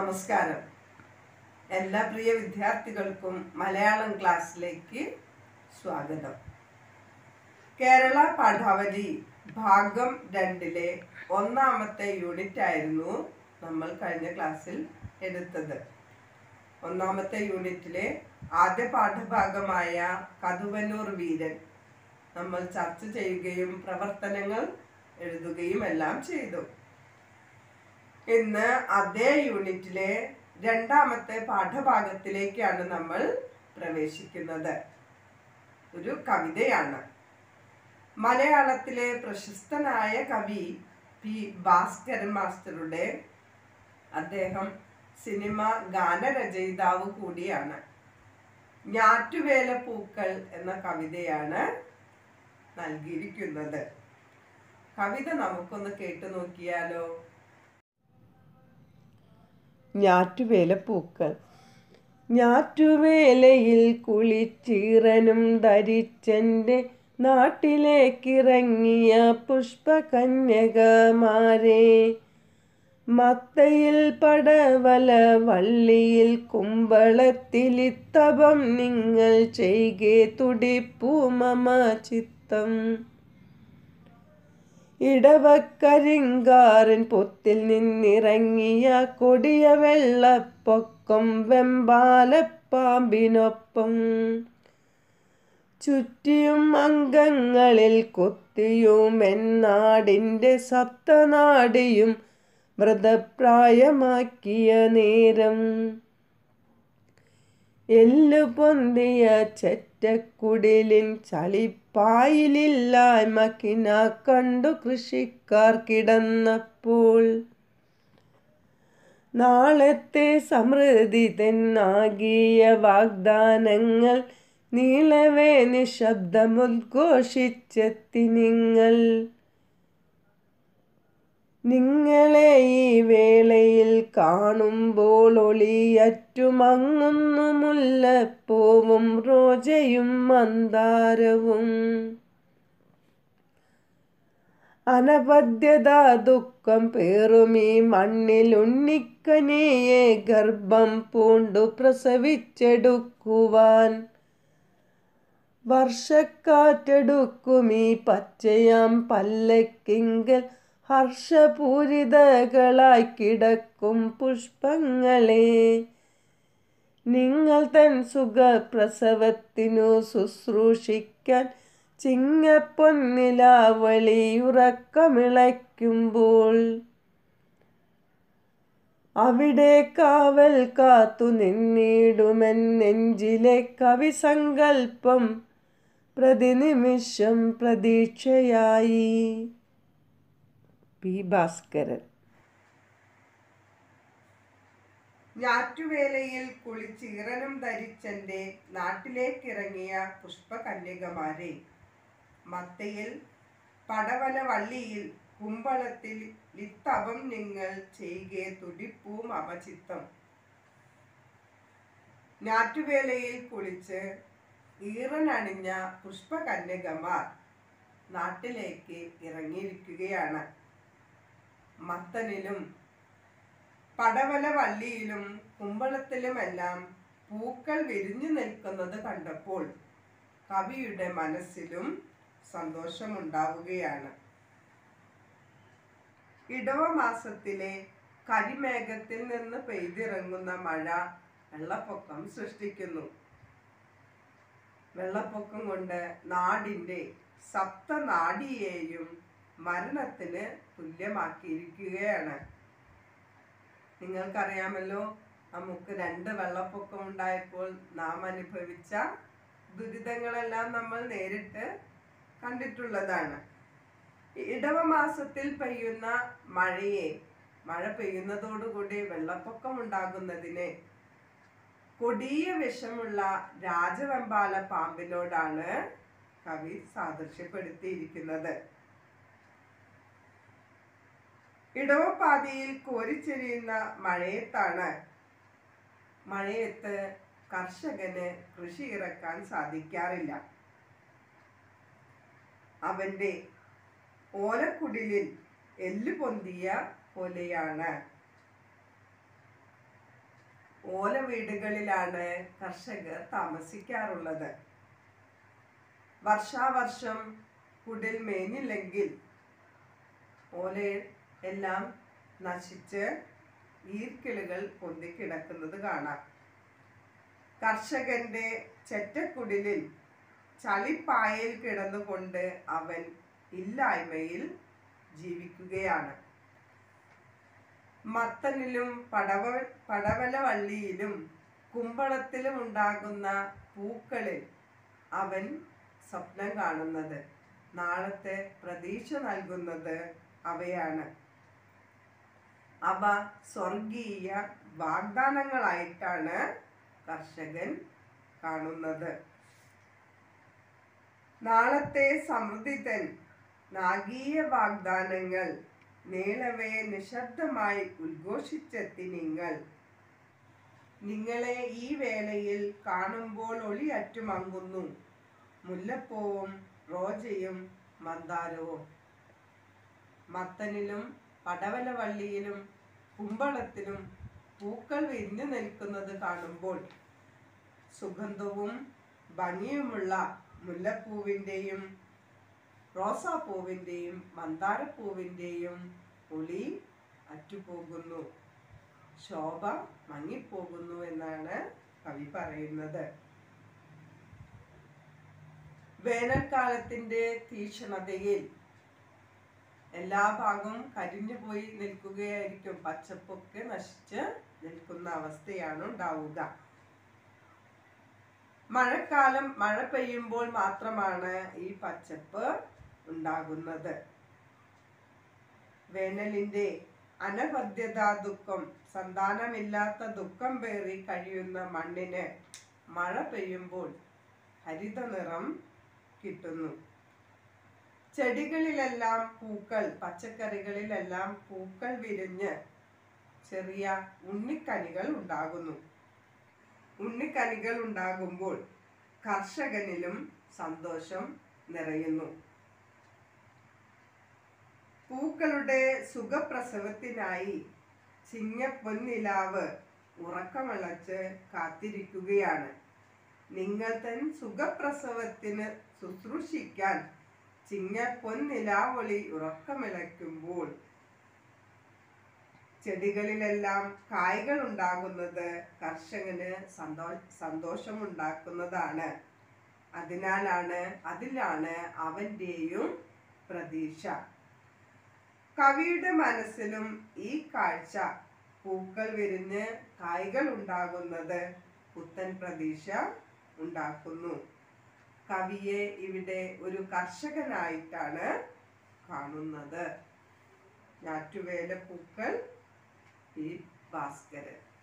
നമസ്കാരം എല്ലാ പ്രിയ വിദ്യാർത്ഥികൾക്കും മലയാളം ക്ലാസ്സിലേക്ക് സ്വാഗതം കേരള പാഠാവലി ഭാഗം രണ്ടിലെ ഒന്നാമത്തെ യൂണിറ്റ് ആയിരുന്നു നമ്മൾ കഴിഞ്ഞ ക്ലാസ്സിൽ എടുത്തത് ഒന്നാമത്തെ യൂണിറ്റിലെ ആദ്യ പാഠഭാഗമായ കതുവന്നൂർ വീരൻ നമ്മൾ ചർച്ച ചെയ്യുകയും പ്രവർത്തനങ്ങൾ എഴുതുകയും എല്ലാം ചെയ്തു ഇന്ന് അതേ യൂണിറ്റിലെ രണ്ടാമത്തെ പാഠഭാഗത്തിലേക്കാണ് നമ്മൾ പ്രവേശിക്കുന്നത് ഒരു കവിതയാണ് മലയാളത്തിലെ പ്രശസ്തനായ കവി പി ഭാസ്കരൻ മാസ്റ്ററുടെ അദ്ദേഹം സിനിമ ഗാനരചയിതാവ് കൂടിയാണ് ഞാറ്റുവേല പൂക്കൾ എന്ന കവിതയാണ് നൽകിയിരിക്കുന്നത് കവിത നമുക്കൊന്ന് കേട്ടു നോക്കിയാലോ ഞാറ്റുവേല പൂക്കൾ ഞാറ്റുവേലയിൽ കുളിച്ചീറനും ധരിച്ചെൻ്റെ നാട്ടിലേക്കിറങ്ങിയ പുഷ്പകന്യകമാരെ മത്തയിൽ പടവല വള്ളിയിൽ കുമ്പളത്തിലിത്തപം നിങ്ങൾ ചെയ്കെ തുടിപ്പൂ മമ ചിത്തം ഇടവക്കരിങ്കാരൻ പൊത്തിൽ നിന്നിറങ്ങിയ കൊടിയ വെള്ളപ്പൊക്കം വെമ്പാലപ്പാമ്പിനൊപ്പം ചുറ്റിയും അംഗങ്ങളിൽ കൊത്തിയും എന്നാടിൻ്റെ സപ്തനാടിയും വ്രതപ്രായമാക്കിയ നേരം എല്ലു പൊന്തിയ ചെറ്റക്കുടിലിൻ ചളിപ്പായിലില്ലായ്മക്കിന കണ്ടു കൃഷിക്കാർ കിടന്നപ്പോൾ നാളത്തെ സമൃദ്ധി തെന്നാകിയ വാഗ്ദാനങ്ങൾ നീളവേ നിശബ്ദമുദ്ഘോഷിച്ചെത്തി നിങ്ങൾ നിങ്ങളെ ഈ വേളയിൽ കാണുമ്പോൾ ഒളിയറ്റുമങ്ങുന്നു മുല്ലപ്പൂവും റോജയും മന്ദാരവും അനപദ്യത ദുഃഖം പേറുമീ മണ്ണിൽ ഉണ്ണിക്കനിയെ ഗർഭം പൂണ്ടു പ്രസവിച്ചെടുക്കുവാൻ വർഷക്കാറ്റെടുക്കുമീ പച്ചയാം പല്ലക്കിങ്കൽ ഹർഷപൂരിതകളായി കിടക്കും പുഷ്പങ്ങളെ നിങ്ങൾ തൻ സുഖപ്രസവത്തിനു ശുശ്രൂഷിക്കാൻ ചിങ്ങപ്പൊന്നിലാവളി ഉറക്കമിളയ്ക്കുമ്പോൾ അവിടെ കാവൽ കാത്തു നിന്നിടുമെൻ നെഞ്ചിലെ കവിസങ്കൽപ്പം പ്രതിനിമിഷം പ്രതീക്ഷയായി പി ഭാസ്കരൻ ഞാറ്റുവേലയിൽ കുളിച്ചീറനും ധരിച്ചെന്റെ നാട്ടിലേക്കിറങ്ങിയ പുഷ്പകന്യകമാരെ മത്തയിൽ പടവല വള്ളിയിൽ കുമ്പളത്തിൽ ലിത്തപം നിങ്ങൾ ചെയ്കെ തുടിപ്പൂം അപചിത്തം ഞാറ്റുവേലയിൽ കുളിച്ച് ഈറനണിഞ്ഞ പുഷ്പകന്യകമാർ നാട്ടിലേക്ക് ഇറങ്ങിയിരിക്കുകയാണ് മത്തനിലും പടവല വള്ളിയിലും കുമ്പളത്തിലുമെല്ലാം പൂക്കൾ വിരിഞ്ഞു നിൽക്കുന്നത് കണ്ടപ്പോൾ കവിയുടെ മനസ്സിലും സന്തോഷമുണ്ടാവുകയാണ് ഇടവ മാസത്തിലെ കരിമേഘത്തിൽ നിന്ന് പെയ്തിറങ്ങുന്ന മഴ വെള്ളപ്പൊക്കം സൃഷ്ടിക്കുന്നു വെള്ളപ്പൊക്കം കൊണ്ട് നാടിൻ്റെ സപ്തനാടിയെയും മരണത്തിന് തുല്യമാക്കിയിരിക്കുകയാണ് നിങ്ങൾക്കറിയാമല്ലോ നമുക്ക് രണ്ട് വെള്ളപ്പൊക്കം ഉണ്ടായപ്പോൾ നാം അനുഭവിച്ച ദുരിതങ്ങളെല്ലാം നമ്മൾ നേരിട്ട് കണ്ടിട്ടുള്ളതാണ് ഇടവമാസത്തിൽ പെയ്യുന്ന മഴയെ മഴ പെയ്യുന്നതോടുകൂടി വെള്ളപ്പൊക്കം ഉണ്ടാകുന്നതിനെ കൊടിയ വിഷമുള്ള രാജവെമ്പാല പാമ്പിനോടാണ് കവി സാദൃശ്യപ്പെടുത്തിയിരിക്കുന്നത് ഇടവപ്പാതിയിൽ കോരിച്ചെരിയുന്ന മഴയത്താണ് മഴയത്ത് കർഷകന് കൃഷി ഇറക്കാൻ സാധിക്കാറില്ല അവന്റെ ഓലക്കുടിലിൽ എല്ല് പൊന്തിയ പോലെയാണ് ഓല വീടുകളിലാണ് കർഷകർ താമസിക്കാറുള്ളത് വർഷാവർഷം കുടിൽ മേഞ്ഞില്ലെങ്കിൽ ഓല എല്ലാം നശിച്ച് ഈർക്കിളുകൾ പൊന്തിക്കിടക്കുന്നത് കാണാം കർഷകന്റെ ചെറ്റക്കുടിലിൽ ചളിപ്പായയിൽ കിടന്നുകൊണ്ട് അവൻ ഇല്ലായ്മയിൽ ജീവിക്കുകയാണ് മത്തനിലും പടവ പടവലവള്ളിയിലും കുമ്പളത്തിലും ഉണ്ടാകുന്ന പൂക്കളിൽ അവൻ സ്വപ്നം കാണുന്നത് നാളത്തെ പ്രതീക്ഷ നൽകുന്നത് അവയാണ് അവ സ്വർഗീയ വാഗ്ദാനങ്ങളായിട്ടാണ് കർഷകൻ കാണുന്നത് നാളത്തെ സമൃദ്ധിതൻ നാഗീയ വാഗ്ദാനങ്ങൾ നീളവേ നിശബ്ദമായി ഉദ്ഘോഷിച്ചെത്തി നിങ്ങൾ നിങ്ങളെ ഈ വേളയിൽ കാണുമ്പോൾ ഒളിയറ്റുമങ്ങുന്നു മുല്ലപ്പൂവും റോജയും മന്ദാരവും മത്തനിലും പടവലവള്ളിയിലും കുമ്പളത്തിലും പൂക്കൾ വിരിഞ്ഞു നിൽക്കുന്നത് കാണുമ്പോൾ സുഗന്ധവും ഭംഗിയുമുള്ള മുല്ലപ്പൂവിൻ്റെയും റോസാപ്പൂവിൻ്റെയും മന്ദാരപ്പൂവിൻ്റെയും ഒളി അറ്റുപോകുന്നു ശോഭ മങ്ങിപ്പോകുന്നു എന്നാണ് കവി പറയുന്നത് വേനൽക്കാലത്തിന്റെ തീക്ഷണതയിൽ എല്ലാ ഭാഗവും കരിഞ്ഞു പോയി നിൽക്കുകയായിരിക്കും പച്ചപ്പൊക്കെ നശിച്ച് നിൽക്കുന്ന അവസ്ഥയാണ് ഉണ്ടാവുക മഴക്കാലം മഴ പെയ്യുമ്പോൾ മാത്രമാണ് ഈ പച്ചപ്പ് ഉണ്ടാകുന്നത് വേനലിന്റെ അനവദ്യത ദുഃഖം സന്താനമില്ലാത്ത ദുഃഖം പേറി കഴിയുന്ന മണ്ണിന് മഴ പെയ്യുമ്പോൾ ഹരിത നിറം കിട്ടുന്നു ചെടികളിലെല്ലാം പൂക്കൾ പച്ചക്കറികളിലെല്ലാം പൂക്കൾ വിരിഞ്ഞ് ചെറിയ ഉണ്ണിക്കനികൾ ഉണ്ടാകുന്നു ഉണ്ണിക്കനികൾ ഉണ്ടാകുമ്പോൾ കർഷകനിലും സന്തോഷം നിറയുന്നു പൂക്കളുടെ സുഖപ്രസവത്തിനായി ചിങ്ങപ്പൊന്നിലാവ് ഉറക്കമിളച്ച് കാത്തിരിക്കുകയാണ് നിങ്ങൾ തൻ സുഖപ്രസവത്തിന് ശുശ്രൂഷിക്കാൻ ചിങ്ങപ്പൊന്നിലാവൊളി ഉറക്കമിളയ്ക്കുമ്പോൾ ചെടികളിലെല്ലാം കായ്കൾ ഉണ്ടാകുന്നത് കർഷകന് സന്തോ സന്തോഷമുണ്ടാക്കുന്നതാണ് അതിനാലാണ് അതിലാണ് അവൻ്റെയും പ്രതീക്ഷ കവിയുടെ മനസ്സിലും ഈ കാഴ്ച പൂക്കൾ വിരിഞ്ഞ് കായ്കൾ ഉണ്ടാകുന്നത് പുത്തൻ പ്രതീക്ഷ ഉണ്ടാക്കുന്നു കവിയെ ഇവിടെ ഒരു കർഷകനായിട്ടാണ് കാണുന്നത് ഞാറ്റുവേല പൂക്കൾ ഈ ഭാസ്കരൻ